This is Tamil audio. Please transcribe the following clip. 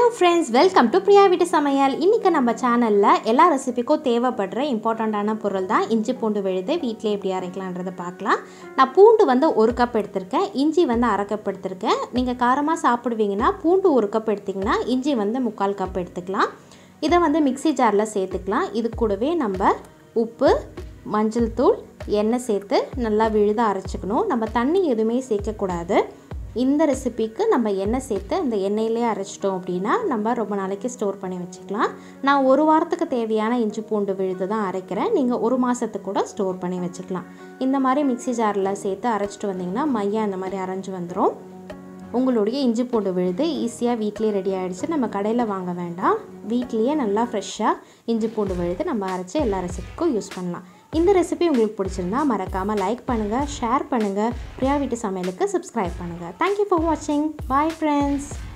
hello friends welcome to Priya வீட்டு சமையல் இன்றைக்கி நம்ம சேனலில் எல்லா ரெசிபிக்கும் தேவைப்படுற இம்பார்ட்டண்ட்டான பொருள் தான் இஞ்சி பூண்டு விழுது வீட்டிலே எப்படி அரைக்கலான்றதை பார்க்கலாம் நான் பூண்டு வந்து ஒரு கப் எடுத்திருக்கேன் இஞ்சி வந்து அரை கப் எடுத்திருக்கேன் நீங்கள் காரமாக சாப்பிடுவீங்கன்னா பூண்டு ஒரு கப் எடுத்திங்கன்னா இஞ்சி வந்து முக்கால் கப் எடுத்துக்கலாம் இதை வந்து மிக்ஸி ஜாரில் சேர்த்துக்கலாம் இது கூடவே நம்ம உப்பு மஞ்சள் தூள் எண்ணெய் சேர்த்து நல்லா விழுத அரைச்சிக்கணும் நம்ம தண்ணி எதுவுமே சேர்க்கக்கூடாது இந்த ரெசிபிக்கு நம்ம எண்ணெய் சேர்த்து அந்த எண்ணெயிலே அரைச்சிட்டோம் அப்படின்னா நம்ம ரொம்ப நாளைக்கு ஸ்டோர் பண்ணி வச்சுக்கலாம் நான் ஒரு வாரத்துக்கு தேவையான இஞ்சி பூண்டு விழுது தான் அரைக்கிறேன் நீங்கள் ஒரு மாதத்துக்கு கூட ஸ்டோர் பண்ணி வச்சுக்கலாம் இந்த மாதிரி மிக்ஸி ஜாரில் சேர்த்து அரைச்சிட்டு வந்தீங்கன்னா மையம் இந்த மாதிரி அரைஞ்சு வந்துடும் உங்களுடைய இஞ்சி பூண்டு விழுது ஈஸியாக வீட்லேயே ரெடி ஆகிடுச்சு நம்ம கடையில் வாங்க வேண்டாம் வீட்லேயே நல்லா ஃப்ரெஷ்ஷாக இஞ்சி பூண்டு விழுது நம்ம அரைச்சி எல்லா ரெசிபிக்கும் யூஸ் பண்ணலாம் இந்த ரெசிபி உங்களுக்கு பிடிச்சிருந்தா மறக்காமல் லைக் பண்ணுங்கள் ஷேர் பண்ணுங்கள் பிரியா வீட்டு சமையலுக்கு சப்ஸ்கிரைப் பண்ணுங்கள் தேங்க்யூ ஃபார் வாட்சிங் பாய் ஃப்ரெண்ட்ஸ்